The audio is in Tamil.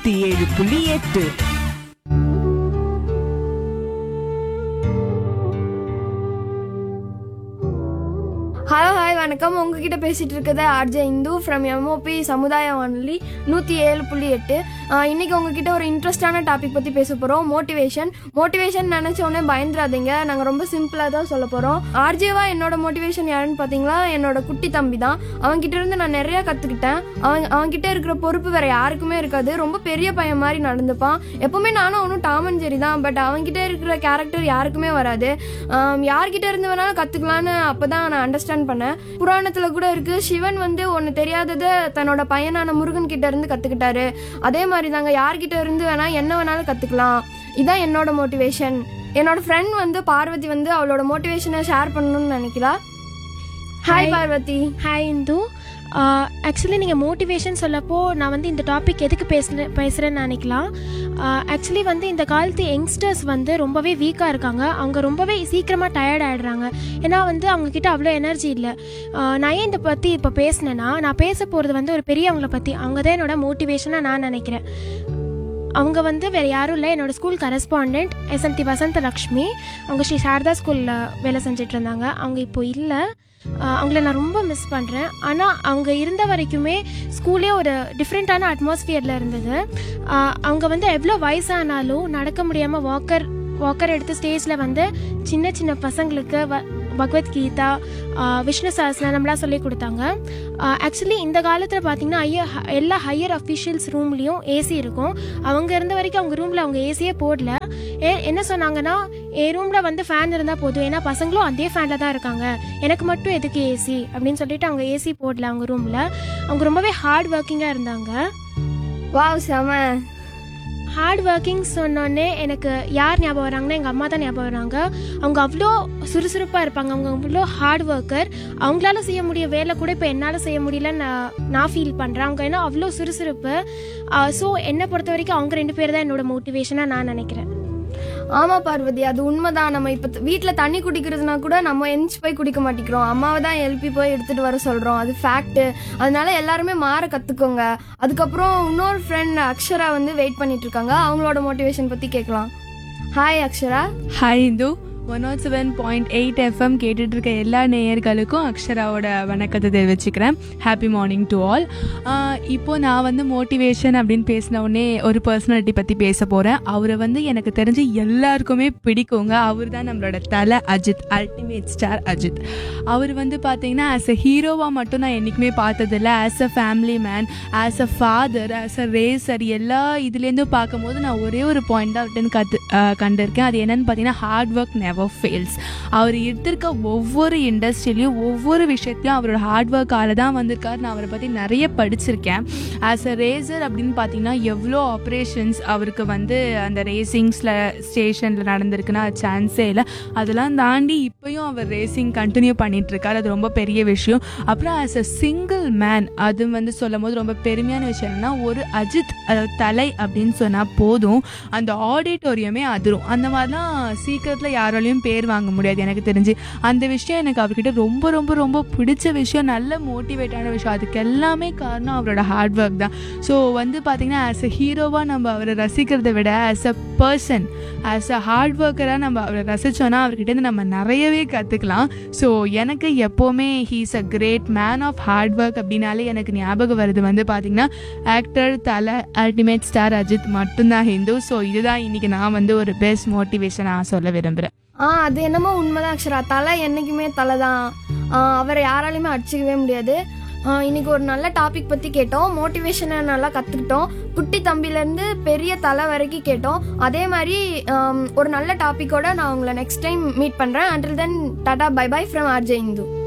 நூத்தி ஏழு புள்ளி எட்டு ஹலோ ஹாய் வணக்கம் உங்ககிட்ட பேசிட்டு இருக்கிறது ஆர்ஜே இந்து ஃப்ரம் எம்ஓபி சமுதாய வானொலி நூற்றி ஏழு புள்ளி எட்டு ஆஹ் இன்னைக்கு உங்ககிட்ட ஒரு இன்ட்ரெஸ்டான டாபிக் பற்றி பேச போகிறோம் மோட்டிவேஷன் மோட்டிவேஷன் நினச்ச உடனே பயந்துடாதீங்க நாங்கள் ரொம்ப சிம்பிளாக தான் சொல்ல போகிறோம் ஆர்ஜேவா என்னோட மோட்டிவேஷன் யாருன்னு பார்த்தீங்களா என்னோட குட்டி தம்பி தான் அவன்கிட்ட இருந்து நான் நிறையா கற்றுக்கிட்டேன் அவன் அவன்கிட்ட இருக்கிற பொறுப்பு வேற யாருக்குமே இருக்காது ரொம்ப பெரிய பையன் மாதிரி நடந்துப்பான் எப்பவுமே நானும் அவனும் டாமன் ஜெரி தான் பட் அவன்கிட்ட இருக்கிற கேரக்டர் யாருக்குமே வராது ஆம், யார்கிட்ட இருந்து வேணாலும் கற்றுக்கலான்னு அப்போ தான் நான் அண்டர்ஸ்டாண்ட் பண்ணேன் புராணத்தில் கூட இருக்கு சிவன் வந்து ஒன்று தெரியாததை தன்னோட பையனான முருகன் கிட்ட இருந்து கற்றுக்கிட்டாரு அதே மாதிரி தாங்க யார்கிட்ட இருந்து வேணா என்ன வேணாலும் கற்றுக்கலாம் இதான் என்னோட மோட்டிவேஷன் என்னோட ஃப்ரெண்ட் வந்து பார்வதி வந்து அவளோட மோட்டிவேஷனை ஷேர் பண்ணணும்னு நினைக்கிறா hi Parvathi hi Indu actually நீங்கள் மோட்டிவேஷன் சொல்லப்போ நான் வந்து இந்த டாபிக் எதுக்கு பேசுகிறேன் பேசுகிறேன்னு நினைக்கலாம் ஆக்சுவலி வந்து இந்த காலத்து யங்ஸ்டர்ஸ் வந்து ரொம்பவே வீக்காக இருக்காங்க அவங்க ரொம்பவே சீக்கிரமாக டயர்ட் ஆகிடுறாங்க ஏன்னா வந்து அவங்கக்கிட்ட அவ்வளோ எனர்ஜி இல்லை நான் ஏன் இதை பற்றி இப்போ பேசினேன்னா நான் பேச போகிறது வந்து ஒரு பெரியவங்கள பற்றி அவங்க தான் என்னோட மோட்டிவேஷனாக நான் நினைக்கிறேன் அவங்க வந்து வேறு யாரும் இல்லை என்னோட ஸ்கூல் கரஸ்பாண்டன்ட் எஸ்என்டி வசந்த லக்ஷ்மி அவங்க ஸ்ரீ சாரதா ஸ்கூலில் வேலை செஞ்சுட்டு இருந்தாங்க அவங்க இப்போ இல்லை ஆஹ் அவங்கள நான் ரொம்ப மிஸ் பண்ணுறேன் ஆனால் அவங்க இருந்த வரைக்குமே ஸ்கூலே ஒரு டிஃப்ரெண்ட்டான அட்மாஸ்ஃபியரில் இருந்தது ஆஹ் அவங்க வந்து எவ்வளோ வயசானாலும் நடக்க முடியாமல் வாக்கர் வாக்கர் எடுத்து ஸ்டேஜில் வந்து சின்ன சின்ன பசங்களுக்கு வ பகவத்கீதா ஆஹ் விஷ்ணு சஹஸ்ரநாமம்லாம் சொல்லி கொடுத்தாங்க ஆக்சுவலி இந்த காலத்தில் பார்த்தீங்கன்னா ஐய எல்லா ஹையர் அஃபிஷியல்ஸ் ரூம்லேயும் ஏசி இருக்கும் அவங்க இருந்த வரைக்கும் அவங்க ரூமில் அவங்க ஏசியே போடல ஏ என்ன சொன்னாங்கன்னா என் ரூமில் வந்து ஃபேன் இருந்தால் போதும் ஏன்னா பசங்களும் அதே ஃபேனில் தான் இருக்காங்க எனக்கு மட்டும் எதுக்கு ஏசி அப்படின்னு சொல்லிட்டு அவங்க ஏசி போடல அவங்க ரூமில் அவங்க ரொம்பவே ஹார்ட் ஒர்க்கிங்காக இருந்தாங்க வாவ் செம ஹார்ட் ஒர்க்கிங் சொன்னோடனே எனக்கு யார் ஞாபகம் வராங்கன்னா எங்கள் அம்மா தான் ஞாபகம் வராங்க அவங்க அவ்வளோ சுறுசுறுப்பாக இருப்பாங்க அவங்க அவ்வளோ ஹார்ட் ஒர்க்கர் அவங்களால செய்ய முடிய வேலை கூட இப்போ என்னால் செய்ய முடியலன்னு நான் நான் ஃபீல் பண்ணுறேன் அவங்க ஏன்னா அவ்வளோ சுறுசுறுப்பு ஸோ என்னை பொறுத்த வரைக்கும் அவங்க ரெண்டு பேர் தான் என்னோட மோட்டிவேஷனாக நான் நினைக்கிறேன் ஆமா பார்வதி அது உண்மைதான் நம்ம இப்ப வீட்ல தண்ணி குடிக்கிறதுனா கூட நம்ம எந்திச்சு போய் குடிக்க மாட்டேங்கிறோம் அம்மாவை தான் எழுப்பி போய் எடுத்துட்டு வர சொல்றோம் அது ஃபேக்ட் அதனால எல்லாருமே மாற கத்துக்கோங்க அதுக்கப்புறம் இன்னொரு ஃப்ரெண்ட் அக்ஷரா வந்து வெயிட் பண்ணிட்டு இருக்காங்க அவங்களோட மோட்டிவேஷன் பத்தி கேட்கலாம் hi Akshara hi Indu one nought seven point eight FM கேட்டுட்டு இருக்க எல்லா நேயர்களுக்கும் அக்ஷராவோட வணக்கத்தை தெரிவிச்சுக்கிறேன் ஹாப்பி மார்னிங் டு ஆல் இப்போ நான் வந்து மோட்டிவேஷன் அப்படின்னு பேசின உடனே ஒரு பர்சனாலிட்டி பற்றி பேச போகிறேன் அவரை வந்து எனக்கு தெரிஞ்சு எல்லாருக்குமே பிடிக்குங்க அவர் தான் நம்மளோட தலை அஜித் அல்டிமேட் ஸ்டார் அஜித் அவர் வந்து பார்த்தீங்கன்னா ஆஸ் அ ஹீரோவாக மட்டும் நான் என்றைக்குமே பார்த்ததில்ல as a family man as a father as a racer எல்லா இதுலேருந்தும் பார்க்கும்போது நான் ஒரே ஒரு பாயிண்ட் தான் அவர்கிட்ட கற்று கண்டிருக்கேன் அது என்னன்னு பார்த்தீங்கன்னா ஹார்ட் ஒர்க் நெவர் ஃபெயில்ஸ் அவர் எடுத்திருக்க ஒவ்வொரு இண்டஸ்ட்ரியிலையும் ஒவ்வொரு விஷயத்தையும் அவரோட ஹார்ட் ஒர்க்கால தான் வந்திருக்காரு நான் அவரை பற்றி நிறைய படிச்சிருக்கேன் ஆஸ் அ ரேசர் அப்படின்னு பார்த்தீங்கன்னா எவ்வளோ ஆப்ரேஷன்ஸ் அவருக்கு வந்து அந்த ரேசிங்ஸில் ஸ்டேஷனில் நடந்திருக்குன்னா அது சான்ஸே இல்லை அதெல்லாம் தாண்டி இப்போயும் அவர் ரேசிங் கண்டினியூ பண்ணிட்டு இருக்காரு அது ரொம்ப பெரிய விஷயம் அப்புறம் ஆஸ் அ சிங்கிள் மேன் அது வந்து சொல்லும் போது ரொம்ப பெருமையான விஷயம் என்னன்னா ஒரு அஜித் அதாவது தலை அப்படின்னு சொன்னால் போதும் அந்த ஆடிட்டோரியமே அதிரும் அந்த மாதிரிலாம் சீக்கிரத்தில் யாராலையும் பேர் வாங்க முடியாது எனக்கு தெரிஞ்சு அந்த விஷயம் எனக்கு அவர்கிட்ட ரொம்ப ரொம்ப ரொம்ப பிடிச்ச விஷயம் நல்ல மோட்டிவேட்டான விஷயம் அதுக்கு எல்லாமே காரணம் அவரோட ஹார்ட் ஒர்க் தான் ஸோ வந்து பார்த்திங்கன்னா ஆஸ் அ ஹீரோவாக நம்ம அவரை ரசிக்கிறதை விட as a person as a hard ஒர்க்கராக நம்ம அவரை ரசித்தோன்னா அவர்கிட்ட நம்ம நிறையவே கற்றுக்கலாம் ஸோ எனக்கு எப்போவுமே he's a great man of hard work அப்படின்னாலே எனக்கு ஞாபகம் வருது வந்து பார்த்திங்கன்னா ஆக்டர் தலை அல்டிமேட் ஸ்டார் அஜித் மட்டும்தான் ஹிந்து ஸோ இதுதான் இன்றைக்கி நான் வந்து ஒரு பெஸ்ட் மோட்டிவேஷனாக சொல்ல விரும்புகிறேன் ஆ அது என்னமோ உண்மைதான் அக்ஷரா தலை என்னைக்குமே தலை தான் அவரை யாராலையுமே அடிச்சுக்கவே முடியாது ஆ, இன்னைக்கு ஒரு நல்ல டாபிக் பத்தி கேட்டோம் மோட்டிவேஷனை நல்லா கத்துக்கிட்டோம் குட்டி தம்பிலேருந்து பெரிய தலை வரைக்கும் கேட்டோம் அதே மாதிரி ஆம், ஒரு நல்ல டாபிக்கோட நான் உங்களை நெக்ஸ்ட் டைம் மீட் பண்றேன் until then tata bye bye from RJ Hindu